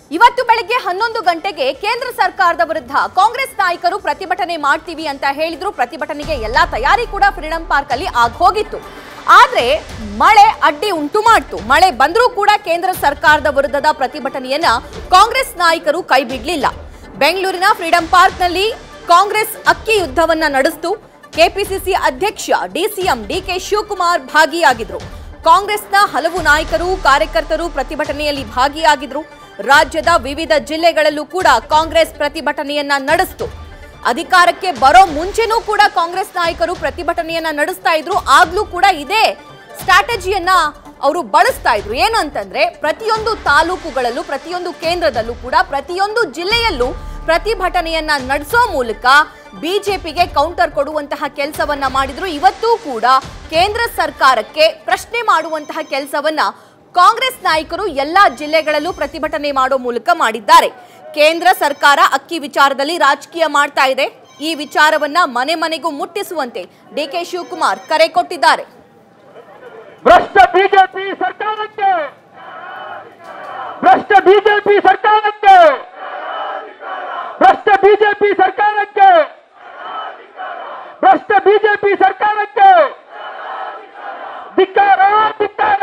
ಇವತ್ತು ಬೆಳಗ್ಗೆ ಹನ್ನೊಂದು ಗಂಟೆಗೆ ಕೇಂದ್ರ ಸರ್ಕಾರದ ವಿರುದ್ಧ ಕಾಂಗ್ರೆಸ್ ನಾಯಕರು ಪ್ರತಿಭಟನೆ ಮಾಡ್ತೀವಿ ಅಂತ ಹೇಳಿದ್ರು ಪ್ರತಿಭಟನೆಗೆ ಎಲ್ಲಾ ತಯಾರಿ ಕೂಡ ಫ್ರೀಡಂ ಪಾರ್ಕ್ ಅಲ್ಲಿ ಆಗ್ ಹೋಗಿತ್ತು ಆದ್ರೆ ಮಳೆ ಅಡ್ಡಿ ಉಂಟು ಮಾಡ್ತು ಮಳೆ ಬಂದರೂ ಕೂಡ ಕೇಂದ್ರ ಸರ್ಕಾರದ ವಿರುದ್ಧದ ಪ್ರತಿಭಟನೆಯನ್ನ ಕಾಂಗ್ರೆಸ್ ನಾಯಕರು ಕೈ ಬಿಡ್ಲಿಲ್ಲ ಬೆಂಗಳೂರಿನ ಫ್ರೀಡಂ ಪಾರ್ಕ್ನಲ್ಲಿ ಕಾಂಗ್ರೆಸ್ ಅಕ್ಕಿ ಯುದ್ಧವನ್ನ ನಡೆಸಿತು ಕೆಪಿಸಿಸಿ ಅಧ್ಯಕ್ಷ ಡಿಸಿಎಂ ಡಿಕೆ ಶಿವಕುಮಾರ್ ಭಾಗಿಯಾಗಿದ್ರು ಕಾಂಗ್ರೆಸ್ನ ಹಲವು ನಾಯಕರು ಕಾರ್ಯಕರ್ತರು ಪ್ರತಿಭಟನೆಯಲ್ಲಿ ಭಾಗಿಯಾಗಿದ್ರು ರಾಜ್ಯದ ವಿವಿಧ ಜಿಲ್ಲೆಗಳಲ್ಲೂ ಕೂಡ ಕಾಂಗ್ರೆಸ್ ಪ್ರತಿಭಟನೆಯನ್ನ ನಡೆಸಿತು ಅಧಿಕಾರಕ್ಕೆ ಬರೋ ಮುಂಚೆನೂ ಕೂಡ ಕಾಂಗ್ರೆಸ್ ನಾಯಕರು ಪ್ರತಿಭಟನೆಯನ್ನ ನಡೆಸ್ತಾ ಇದ್ರು ಆಗ್ಲೂ ಕೂಡ ಇದೇ ಸ್ಟ್ರಾಟಜಿಯನ್ನ ಅವರು ಬಳಸ್ತಾ ಇದ್ರು ಏನು ಅಂತಂದ್ರೆ ಪ್ರತಿಯೊಂದು ತಾಲೂಕುಗಳಲ್ಲೂ ಪ್ರತಿಯೊಂದು ಕೇಂದ್ರದಲ್ಲೂ ಕೂಡ ಪ್ರತಿಯೊಂದು ಜಿಲ್ಲೆಯಲ್ಲೂ ಪ್ರತಿಭಟನೆಯನ್ನ ನಡೆಸೋ ಮೂಲಕ ಬಿಜೆಪಿಗೆ ಕೌಂಟರ್ ಕೊಡುವಂತಹ ಕೆಲಸವನ್ನ ಮಾಡಿದ್ರು ಇವತ್ತೂ ಕೂಡ ಕೇಂದ್ರ ಸರ್ಕಾರಕ್ಕೆ ಪ್ರಶ್ನೆ ಮಾಡುವಂತಹ ಕೆಲಸವನ್ನ ಕಾಂಗ್ರೆಸ್ ನಾಯಕರು ಎಲ್ಲಾ ಜಿಲ್ಲೆಗಳಲ್ಲೂ ಪ್ರತಿಭಟನೆ ಮಾಡೋ ಮೂಲಕ ಮಾಡಿದ್ದಾರೆ ಕೇಂದ್ರ ಸರ್ಕಾರ ಅಕ್ಕಿ ವಿಚಾರದಲ್ಲಿ ರಾಜಕೀಯ ಮಾಡ್ತಾ ಇದೆ ಈ ವಿಚಾರವನ್ನ ಮನೆ ಮನೆಗೂ ಮುಟ್ಟಿಸುವಂತೆ ಡಿಕೆ ಶಿವಕುಮಾರ್ ಕರೆ ಕೊಟ್ಟಿದ್ದಾರೆ ಭ್ರಷ್ಟ ಬಿಜೆಪಿ ಸರ್ಕಾರಕ್ಕೆ ಭ್ರಷ್ಟ ಬಿಜೆಪಿ ಸರ್ಕಾರಕ್ಕೆ ಭ್ರಷ್ಟ ಬಿಜೆಪಿ ಸರ್ಕಾರಕ್ಕೆ ಭ್ರಷ್ಟ ಬಿಜೆಪಿ ಸರ್ಕಾರಕ್ಕೆ ಧಿಕ್ಕಾರ ಧಿಕ್ಕಾರ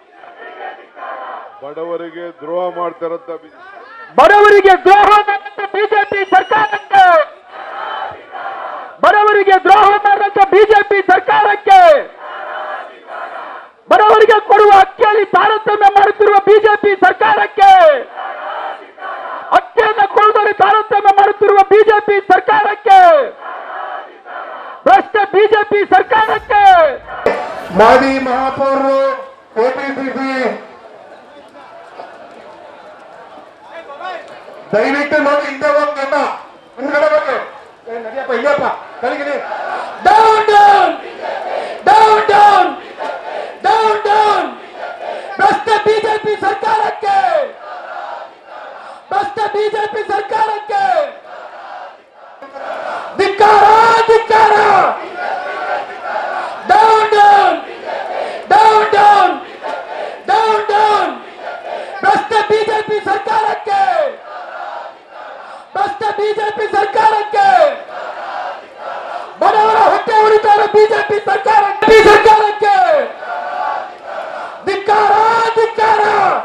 ಬಡವರಿಗೆ ದ್ರೋಹ ಮಾಡ್ತಾರಂತ ಬಿ- ಬಡವರಿಗೆ ದ್ರೋಹ ಮಾಡಿದಂತ ಬಿಜೆಪಿ ಸರ್ಕಾರಕ್ಕೆ ಬಡವರಿಗೆ ದ್ರೋಹ ಮಾಡಿದಂತ ಬಿಜೆಪಿ ಸರ್ಕಾರಕ್ಕೆ ಬಡವರಿಗೆ ಕೊಡುವ ಅಕ್ಕಿಯಲ್ಲಿ ತಾರತಮ್ಯ ಮಾಡುತ್ತಿರುವ ಬಿಜೆಪಿ ಸರ್ಕಾರಕ್ಕೆ ಅಕ್ಕಿಯನ್ನು ಕೊಡುವುದರಲ್ಲಿ ತಾರತಮ್ಯ ಮಾಡುತ್ತಿರುವ ಬಿಜೆಪಿ ಸರ್ಕಾರಕ್ಕೆ ಭ್ರಷ್ಟ ಬಿಜೆಪಿ ಸರ್ಕಾರಕ್ಕೆ ಮಾಜಿ ಮಹಾಪೌರರು ಕೆಪಿಸಿಸಿ ದಯವಿಟ್ಟು ನೋಡಿ ಹಿಂದೆ ಹೋಗ್ಬೇಕ ಹಿಂದ್ಗಡೆ ಬಗ್ಗೆ ಏ, ನಡಿಯಪ್ಪ ಇಲ್ಲಪ್ಪ ಕಲಿಗಿರಿ down down down down down down ಭ್ರಷ್ಟ ಬಿಜೆಪಿ ಸರ್ಕಾರಕ್ಕೆ ಭ್ರಷ್ಟ ಬಿಜೆಪಿ ಸರ್ಕಾರಕ್ಕೆ ಧಿಕ್ಕಾರ ಧಿಕ್ಕಾರ down down down down down down ಭ್ರಷ್ಟ ಬಿಜೆಪಿ ಸರ್ಕಾರಕ್ಕೆ ಭ್ರಷ್ಟ ಬಿಜೆಪಿ ಸರ್ಕಾರಕ್ಕೆ ಬಡವರ ಹೊಟ್ಟೆ ಉಳಿತಾರ ಬಿಜೆಪಿ ಸರ್ಕಾರ ಈ ಸರ್ಕಾರಕ್ಕೆ ಧಿಕ್ಕಾರ ಧಿಕ್ಕಾರ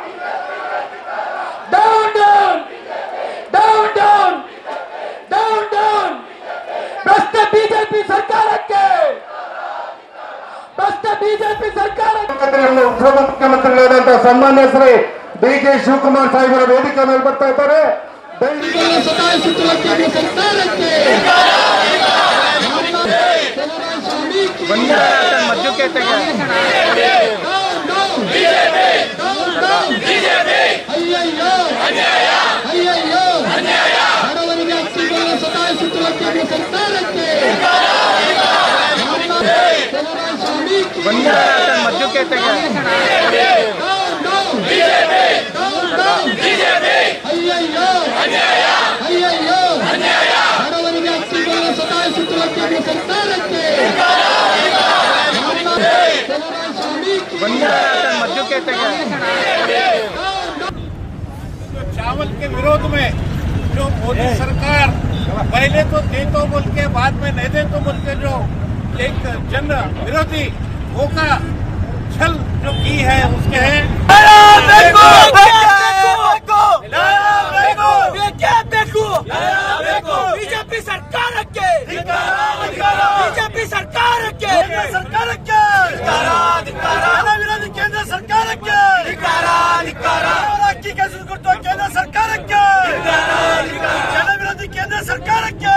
down down down down down down ಭ್ರಷ್ಟ ಬಿಜೆಪಿ ಸರ್ಕಾರಕ್ಕೆ ಭ್ರಷ್ಟ ಬಿಜೆಪಿ ಸರ್ಕಾರ ಉಪಮುಖ್ಯಮಂತ್ರಿಗಳಾದಂತಹ ಸನ್ಮಾನ್ಯ ಶ್ರೀ ಡಿ ಕೆ ಶಿವಕುಮಾರ್ ಸಾಹೇಬರ ವೇದಿಕೆ ಮೇಲೆ ಬರ್ತಾ ಇದ್ದಾರೆ ದಯವಿಟ್ಟು ಸತಾಯಿಸುತ್ತಿರುವ ಕೇಂದ್ರ ಸರ್ಕಾರಕ್ಕೆ ಬಡವರಿಗೆ ಅಕ್ಕಿಗಳನ್ನು ಸತಾಯಿಸುತ್ತಿರುವ ಕೇಂದ್ರ ಸರ್ಕಾರಕ್ಕೆ ಅಯ್ಯಯ್ಯೋ ಅಯ್ಯಯ್ಯೋ ಬಡವರಿಗೆ ಅಕ್ಕಿಗಳನ್ನು ಸತಾಯಿಸುತ್ತಿರುವ ಕೇಂದ್ರ ಸರ್ಕಾರಕ್ಕೆ चावल के विरोध में जो मोदी सरकार पहले तो दे तो बोल के बाद में नहीं दे तो बोल के जो एक जन विरोधी होगा छल जो की है उसके है ಬಿಜೆಪಿ ಸರ್ಕಾರಕ್ಕೆ ಬಿಜೆಪಿ ಸರ್ಕಾರಕ್ಕೆ ಸರ್ಕಾರಕ್ಕೆ ಜನ ವಿರೋಧಿ ಕೇಂದ್ರ ಸರ್ಕಾರಕ್ಕೆ ಅಕ್ಕಿ ಕೆಲಸ ಕೊಟ್ಟು ಕೇಂದ್ರ ಸರ್ಕಾರಕ್ಕೆ ಜನ ವಿರೋಧಿ ಕೇಂದ್ರ ಸರ್ಕಾರಕ್ಕೆ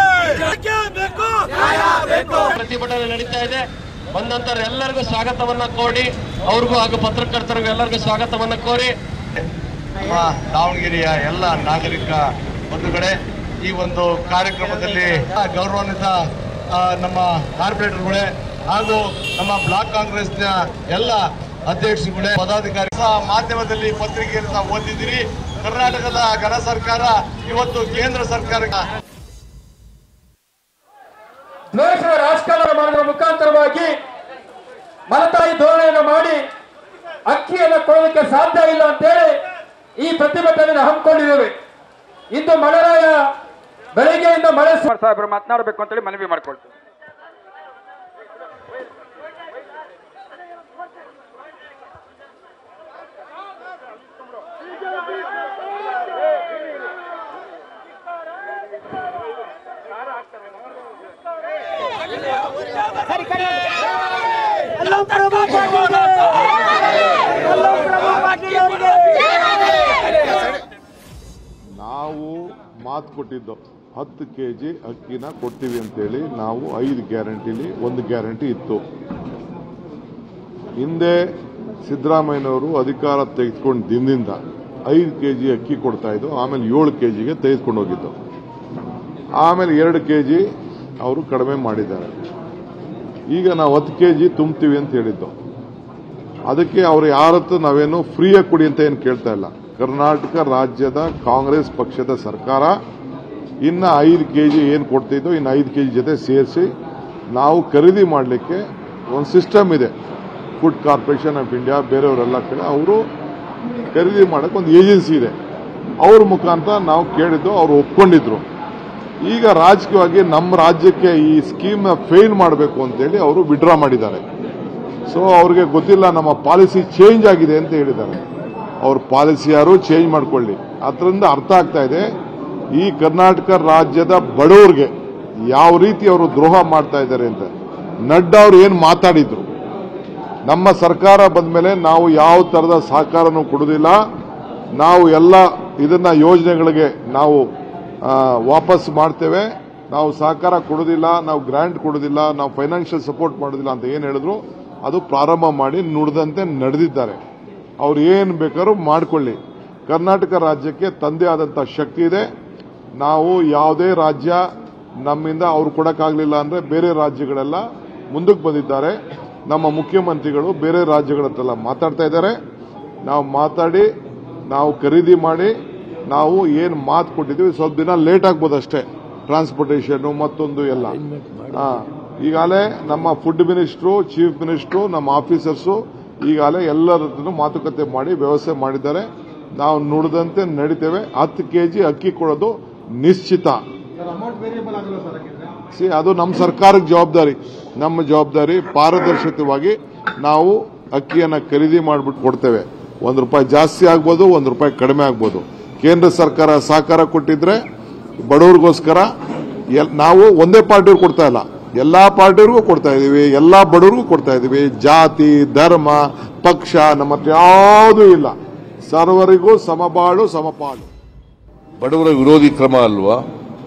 ಬೇಕು ಪ್ರತಿಭಟನೆ ನಡೀತಾ ಇದೆ ಬಂದಂತರ ಎಲ್ಲರಿಗೂ ಸ್ವಾಗತವನ್ನ ಕೋರಿ ಅವ್ರಿಗೂ ಹಾಗೂ ಪತ್ರಕರ್ತರಿಗೂ ಎಲ್ಲರಿಗೂ ಸ್ವಾಗತವನ್ನ ಕೋರಿ ನಮ್ಮ ದಾವಣಗೆರೆಯ ಎಲ್ಲ ನಾಗರಿಕ ಬಂಧುಗಳೇ ಈ ಒಂದು ಕಾರ್ಯಕ್ರಮದಲ್ಲಿ ಗೌರವಾನ್ವಿತ ಆ, ನಮ್ಮ ಕಾರ್ಪೊರೇಟರ್ಗಳೇ ಹಾಗೂ ನಮ್ಮ ಬ್ಲಾಕ್ ಕಾಂಗ್ರೆಸ್ನ ಎಲ್ಲ ಅಧ್ಯಕ್ಷರುಗಳೇ ಪದಾಧಿಕಾರಿ ಸಹ ಮಾಧ್ಯಮದಲ್ಲಿ ಪತ್ರಿಕೆಯನ್ನು ತಾವು ಓದಿದ್ದೀರಿ ಕರ್ನಾಟಕದ ಘನ ಸರ್ಕಾರ ಇವತ್ತು ಕೇಂದ್ರ ಸರ್ಕಾರಕ್ಕೆ ದ್ವೇಷದ ರಾಜಕಾರಣ ಮಾಡುವ ಮುಖಾಂತರವಾಗಿ ಮಲತಾಯಿ ಧೋರಣೆಯನ್ನು ಮಾಡಿ ಅಕ್ಕಿಯನ್ನು ಕೊಡೋದಕ್ಕೆ ಸಾಧ್ಯ ಇಲ್ಲ ಅಂತೇಳಿ ಈ ಪ್ರತಿಭಟನೆಯನ್ನು ಹಮ್ಮಿಕೊಂಡಿದ್ದೇವೆ ಇಂದು ಮಳೆರಾಯ ಬೆಳಗ್ಗೆಯಿಂದ ಮಳೆ ಸು- ಸಾಹೇಬರು ಮಾತನಾಡಬೇಕು ಅಂತೇಳಿ ಮನವಿ ಮಾಡ್ಕೊಳ್ತೀವಿ ನಾವು ಮಾತು ಕೊಟ್ಟಿದ್ದು ಹತ್ತು ಕೆ ಜಿ ಅಕ್ಕಿನ ಕೊಡ್ತೀವಿ ಅಂತೇಳಿ ನಾವು ಐದು ಗ್ಯಾರಂಟಿಲಿ ಒಂದು ಗ್ಯಾರಂಟಿ ಇತ್ತು ಹಿಂದೆ ಸಿದ್ದರಾಮಯ್ಯನವರು ಅಧಿಕಾರ ತೆಗೆದುಕೊಂಡು ದಿನದಿಂದ ಐದು ಕೆ ಜಿ ಅಕ್ಕಿ ಕೊಡ್ತಾ ಇದ್ದು ಆಮೇಲೆ ಏಳು ಕೆ ಜಿಗೆ ತೆಗೆದುಕೊಂಡು ಹೋಗಿದ್ದು ಆಮೇಲೆ ಎರಡು ಕೆ ಜಿ ಅವರು ಕಡಿಮೆ ಮಾಡಿದ್ದಾರೆ ಈಗ ನಾವು ಹತ್ತು ಕೆ ಜಿ ತುಂಬ್ತೀವಿ ಅಂತ ಹೇಳಿದ್ದು ಅದಕ್ಕೆ ಅವರು ಯಾರತ್ತು ನಾವೇನು ಫ್ರೀಯಾಗಿ ಕೊಡಿ ಅಂತ ಏನು ಕೇಳ್ತಾ ಇಲ್ಲ ಕರ್ನಾಟಕ ರಾಜ್ಯದ ಕಾಂಗ್ರೆಸ್ ಪಕ್ಷದ ಸರ್ಕಾರ ಇನ್ನ ಐದು ಕೆ ಜಿ ಏನು ಕೊಡ್ತಿದ್ದೋ ಇನ್ನು ಐದು ಕೆ ಜಿ ಜೊತೆ ಸೇರಿಸಿ ನಾವು ಖರೀದಿ ಮಾಡಲಿಕ್ಕೆ ಒಂದು ಸಿಸ್ಟಮ್ ಇದೆ ಫುಡ್ ಕಾರ್ಪೊರೇಷನ್ ಆಫ್ ಇಂಡಿಯಾ ಬೇರೆಯವರೆಲ್ಲ ಕಡೆ ಅವರು ಖರೀದಿ ಮಾಡೋಕ್ಕೆ ಒಂದು ಏಜೆನ್ಸಿ ಇದೆ ಅವ್ರ ಮುಖಾಂತರ ನಾವು ಕೇಳಿದ್ದು ಅವರು ಒಪ್ಕೊಂಡಿದ್ರು ಈಗ ರಾಜಕೀಯವಾಗಿ ನಮ್ಮ ರಾಜ್ಯಕ್ಕೆ ಈ ಸ್ಕೀಮ್ ಫೇಲ್ ಮಾಡಬೇಕು ಅಂತೇಳಿ ಅವರು ವಿಡ್ರಾ ಮಾಡಿದ್ದಾರೆ ಸೊ ಅವ್ರಿಗೆ ಗೊತ್ತಿಲ್ಲ ನಮ್ಮ ಪಾಲಿಸಿ ಚೇಂಜ್ ಆಗಿದೆ ಅಂತ ಹೇಳಿದ್ದಾರೆ ಅವ್ರ ಪಾಲಿಸಿ ಯಾರು ಚೇಂಜ್ ಮಾಡ್ಕೊಳ್ಳಿ ಅದರಿಂದ ಅರ್ಥ ಆಗ್ತಾ ಇದೆ ಈ ಕರ್ನಾಟಕ ರಾಜ್ಯದ ಬಡವರಿಗೆ ಯಾವ ರೀತಿ ಅವರು ದ್ರೋಹ ಮಾಡ್ತಾ ಇದ್ದಾರೆ ಅಂತ ನಡ್ಡಾ ಅವ್ರು ಏನು ಮಾತಾಡಿದ್ರು ನಮ್ಮ ಸರ್ಕಾರ ಬಂದ ಮೇಲೆ ನಾವು ಯಾವ ತರದ ಸಹಕಾರನೂ ಕೊಡುವುದಿಲ್ಲ ನಾವು ಎಲ್ಲ ಇದನ್ನ ಯೋಜನೆಗಳಿಗೆ ನಾವು ಆ, ವಾಪಸ್ ಮಾಡ್ತೇವೆ ನಾವು ಸಹಕಾರ ಕೊಡುವುದಿಲ್ಲ ನಾವು ಗ್ರಾಂಟ್ ಕೊಡುವುದಿಲ್ಲ ನಾವು ಫೈನಾನ್ಷಿಯಲ್ ಸಪೋರ್ಟ್ ಮಾಡೋದಿಲ್ಲ ಅಂತ ಏನು ಹೇಳಿದ್ರು ಅದು ಪ್ರಾರಂಭ ಮಾಡಿ ನುಡಿದಂತೆ ನಡೆದಿದ್ದಾರೆ ಅವ್ರು ಏನು ಬೇಕಾದ್ರೂ ಮಾಡಿಕೊಳ್ಳಿ ಕರ್ನಾಟಕ ರಾಜ್ಯಕ್ಕೆ ತಂದೆ ಆದಂಥ ಶಕ್ತಿ ಇದೆ ನಾವು ಯಾವುದೇ ರಾಜ್ಯ ನಮ್ಮಿಂದ ಅವ್ರು ಕೊಡಕ್ಕಾಗಲಿಲ್ಲ ಅಂದ್ರೆ ಬೇರೆ ರಾಜ್ಯಗಳೆಲ್ಲ ಮುಂದಕ್ಕೆ ಬಂದಿದ್ದಾರೆ ನಮ್ಮ ಮುಖ್ಯಮಂತ್ರಿಗಳು ಬೇರೆ ರಾಜ್ಯಗಳ ಹತ್ರ ಮಾತಾಡ್ತಾ ಇದ್ದಾರೆ ನಾವು ಮಾತಾಡಿ ನಾವು ಖರೀದಿ ಮಾಡಿ ನಾವು ಏನು ಮಾತು ಕೊಟ್ಟಿದ್ದೀವಿ ಸ್ವಲ್ಪ ದಿನ ಲೇಟ್ ಆಗ್ಬೋದು ಅಷ್ಟೇ ಟ್ರಾನ್ಸ್ಪೋರ್ಟೇಷನ್ ಮತ್ತೊಂದು ಎಲ್ಲ ಹಾ. ಈಗಾಗಲೇ ನಮ್ಮ ಫುಡ್ ಮಿನಿಸ್ಟ್ರು ಚೀಫ್ ಮಿನಿಸ್ಟ್ರು ನಮ್ಮ ಆಫೀಸರ್ಸು ಈಗಾಗಲೇ ಎಲ್ಲರ ಹತ್ರನೂ ಮಾತುಕತೆ ಮಾಡಿ ವ್ಯವಸ್ಥೆ ಮಾಡಿದ್ದಾರೆ ನಾವು ನುಡಿದಂತೆ ನಡಿತೇವೆ ಹತ್ತು ಕೆಜಿ ಅಕ್ಕಿ ಕೊಡೋದು ನಿಶ್ಚಿತ ಸಿ ಅದು ನಮ್ಮ ಸರ್ಕಾರಕ್ಕೆ ಜವಾಬ್ದಾರಿ ನಮ್ಮ ಜವಾಬ್ದಾರಿ ಪಾರದರ್ಶಕವಾಗಿ ನಾವು ಅಕ್ಕಿಯನ್ನು ಖರೀದಿ ಮಾಡಿಬಿಟ್ಟು ಕೊಡ್ತೇವೆ ಒಂದು ರೂಪಾಯಿ ಜಾಸ್ತಿ ಆಗ್ಬೋದು ಒಂದು ರೂಪಾಯಿ ಕಡಿಮೆ ಆಗ್ಬೋದು ಕೇಂದ್ರ ಸರ್ಕಾರ ಸಹಕಾರ ಕೊಟ್ಟಿದ್ರೆ ಬಡವರಿಗೋಸ್ಕರ ಎಲ್- ನಾವು ಒಂದೇ ಪಾರ್ಟಿಯವ್ರು ಕೊಡ್ತಾ ಇಲ್ಲ ಎಲ್ಲಾ ಪಾರ್ಟಿಯವ್ರಿಗೂ ಕೊಡ್ತಾ ಇದೀವಿ ಎಲ್ಲಾ ಬಡವರಿಗೂ ಕೊಡ್ತಾ ಇದೀವಿ ಜಾತಿ ಧರ್ಮ ಪಕ್ಷ ನಮ್ಮ ಹತ್ರ ಯಾವುದೂ ಇಲ್ಲ ಸರ್ವರಿಗೂ ಸಮಬಾಳು ಸಮಪಾಲು ಬಡವರ ವಿರೋಧಿ ಕ್ರಮ ಅಲ್ವಾ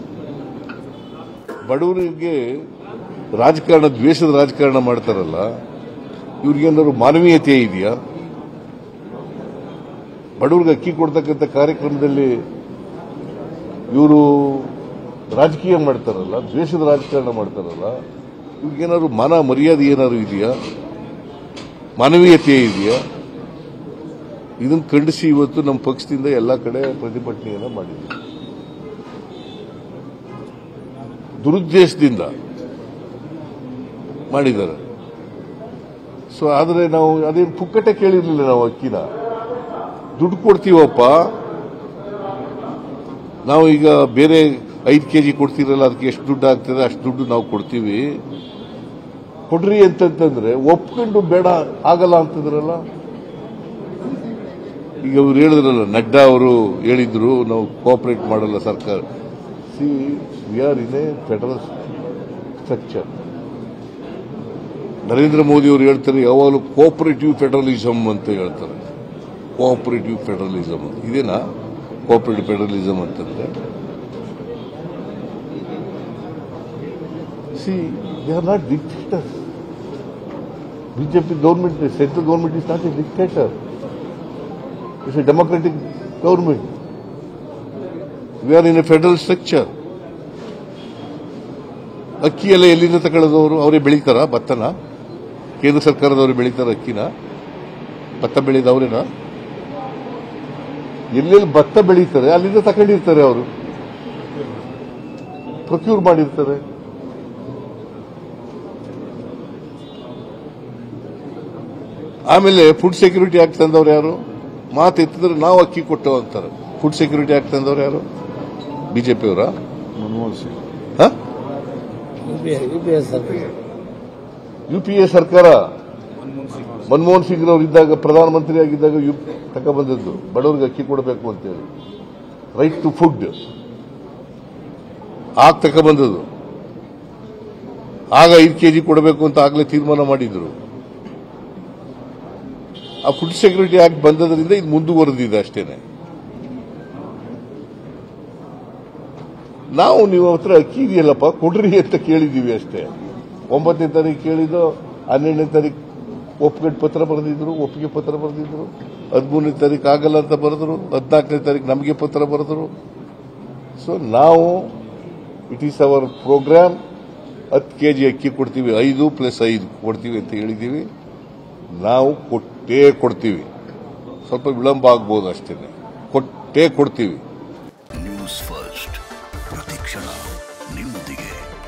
ಬಡವರಿಗೆ ರಾಜಕಾರಣ ದ್ವೇಷದ ರಾಜಕಾರಣ ಮಾಡ್ತಾರಲ್ಲ ಇವ್ರಿಗೇನಾದ್ರು ಮಾನವೀಯತೆ ಇದೆಯಾ ಬಡವರಿಗೆ ಅಕ್ಕಿ ಕೊಡ್ತಕ್ಕಂಥ ಕಾರ್ಯಕ್ರಮದಲ್ಲಿ ಇವರು ರಾಜಕೀಯ ಮಾಡ್ತಾರಲ್ಲ ದ್ವೇಷದ ರಾಜಕಾರಣ ಮಾಡ್ತಾರಲ್ಲ ಇವ್ರಿಗೇನಾದ್ರು ಮಾನ ಮರ್ಯಾದೆ ಏನಾದ್ರು ಇದೆಯಾ ಮಾನವೀಯತೆ ಇದೆಯಾ ಇದನ್ನು ಖಂಡಿಸಿ ಇವತ್ತು ನಮ್ಮ ಪಕ್ಷದಿಂದ ಎಲ್ಲ ಕಡೆ ಪ್ರತಿಭಟನೆಯನ್ನ ಮಾಡಿದ್ದೀವಿ ದುರುದ್ದೇಶದಿಂದ ಮಾಡಿದ್ದಾರೆ ಸೊ ಆದರೆ ನಾವು ಅದೇನು ಪುಕ್ಕಟೆ ಕೇಳಿರ್ಲಿಲ್ಲ ನಾವು ಅಕ್ಕಿನ ದುಡ್ಡು ಕೊಡ್ತೀವಪ್ಪ ನಾವು ಈಗ ಬೇರೆ ಐದು ಕೆ ಜಿ ಕೊಡ್ತೀರಲ್ಲ ಅದಕ್ಕೆ ಎಷ್ಟು ದುಡ್ಡು ಆಗ್ತದೆ ಅಷ್ಟು ದುಡ್ಡು ನಾವು ಕೊಡ್ತೀವಿ ಕೊಡ್ರಿ ಅಂತಂತಂದ್ರೆ ಒಪ್ಕೊಂಡು ಬೇಡ ಆಗಲ್ಲ ಅಂತಂದ್ರಲ್ಲ ಈಗ ಅವ್ರು ಹೇಳಿದ್ರಲ್ಲ ನಡ್ಡಾ ಅವರು ಹೇಳಿದ್ರು ನಾವು ಕೋಆಪರೇಟ್ ಮಾಡಲ್ಲ ಸರ್ಕಾರ see we are in a federal structure Narendra Modi ಅವರು ಹೇಳ್ತಾರೆ ಯಾವಾಗಲೂ ಕೋಆಪರೇಟಿವ್ ಫೆಡರಲಿಸಮ್ ಅಂತ ಹೇಳ್ತಾರೆ ಕೋಆಪರೇಟಿವ್ ಫೆಡರಲಿಸಮ್ ಇದೇನಾ ಕೋಆಪರೇಟಿವ್ ಫೆಡರಲಿಸಮ್ ಅಂತಂದ್ರೆ see they are not dictator BJP government central government is not a dictator it's a democratic government we are in a federal structure ಅಕ್ಕಿ ಎಲ್ಲ ಎಲ್ಲಿಂದ ತಗೊಳ್ಳೋದವರು ಅವರೇ ಬೆಳೀತಾರ ಭತ್ತನ ಕೇಂದ್ರ ಸರ್ಕಾರದವರು ಬೆಳೀತಾರ ಅಕ್ಕಿನ ಭತ್ತ ಬೆಳೆದವರೇನಾ ಎಲ್ಲೆಲ್ಲಿ ಭತ್ತ ಬೆಳೀತಾರೆ ಅಲ್ಲಿಂದ ತಗೊಂಡಿರ್ತಾರೆ ಅವರು ಪ್ರೊಕ್ಯೂರ್ ಮಾಡಿರ್ತಾರೆ ಆಮೇಲೆ ಫುಡ್ ಸೆಕ್ಯೂರಿಟಿ ಆಕ್ಟ್ ತಂದವ್ರು ಯಾರು ಮಾತು ಎತ್ತಿದ್ರೆ ನಾವು ಅಕ್ಕಿ ಕೊಟ್ಟವು ಅಂತಾರೆ ಫುಡ್ ಸೆಕ್ಯೂರಿಟಿ ಆಕ್ಟ್ ತಂದವ್ರು ಯಾರು ಬಿಜೆಪಿಯವರ Manmohan Singh U P A ಸರ್ಕಾರ ಮನಮೋಹನ್ ಸಿಂಗ್ ರವರು ಇದ್ದಾಗ ಪ್ರಧಾನಮಂತ್ರಿ ಆಗಿದ್ದಾಗ ಯು ಬಂದದ್ದು ಬಡವರಿಗೆ ಅಕ್ಕಿ ಕೊಡಬೇಕು ಅಂತೇಳಿ ರೈಟ್ ಟು ಫುಡ್ ಆಗ ತಗೊಬಂದದ್ದು ಆಗ ಐದು ಕೆಜಿ ಕೊಡಬೇಕು ಅಂತ ಆಗಲೇ ತೀರ್ಮಾನ ಮಾಡಿದ್ರು ಆ ಫುಡ್ ಸೆಕ್ಯೂರಿಟಿ ಆಕ್ಟ್ ಬಂದದ್ರಿಂದ ಇದು ಮುಂದುವರೆದಿದೆ ಅಷ್ಟೇನೆ ನಾವು ನೀವು ಹತ್ರ ಅಕ್ಕಿ ಇದೆಯಲ್ಲಪ್ಪ ಕೊಡ್ರಿ ಅಂತ ಕೇಳಿದೀವಿ ಅಷ್ಟೇ ಒಂಬತ್ತನೇ ತಾರೀಕು ಕೇಳಿದ್ದು ಹನ್ನೆರಡನೇ ತಾರೀಕು ಒಪ್ಪಿಗೆ ಪತ್ರ ಬರೆದಿದ್ರು ಒಪ್ಪಿಗೆ ಪತ್ರ ಬರೆದಿದ್ರು ಹದಿಮೂರನೇ ತಾರೀಕು ಆಗಲ್ಲ ಅಂತ ಬರೆದ್ರು ಹದಿನಾಲ್ಕನೇ ತಾರೀಕು ನಮಗೆ ಪತ್ರ ಬರೆದ್ರು ಸೊ ನಾವು ಇಟ್ ಈಸ್ ಅವರ್ ಪ್ರೋಗ್ರಾಮ್ ಹತ್ತು ಕೆ ಜಿ ಅಕ್ಕಿ ಕೊಡ್ತೀವಿ ಐದು ಪ್ಲಸ್ ಐದು ಕೊಡ್ತೀವಿ ಅಂತ ಹೇಳಿದ್ದೀವಿ ನಾವು ಕೊಟ್ಟೇ ಕೊಡ್ತೀವಿ ಸ್ವಲ್ಪ ವಿಳಂಬ ಆಗ್ಬೋದು ಅಷ್ಟೇ ಕೊಟ್ಟೇ ಕೊಡ್ತೀವಿ ನ್ಯೂಸ್ ಫಸ್ಟ್ ಪ್ರತಿಕ್ಷಣ ನಿಮ್ಮೊಂದಿಗೆ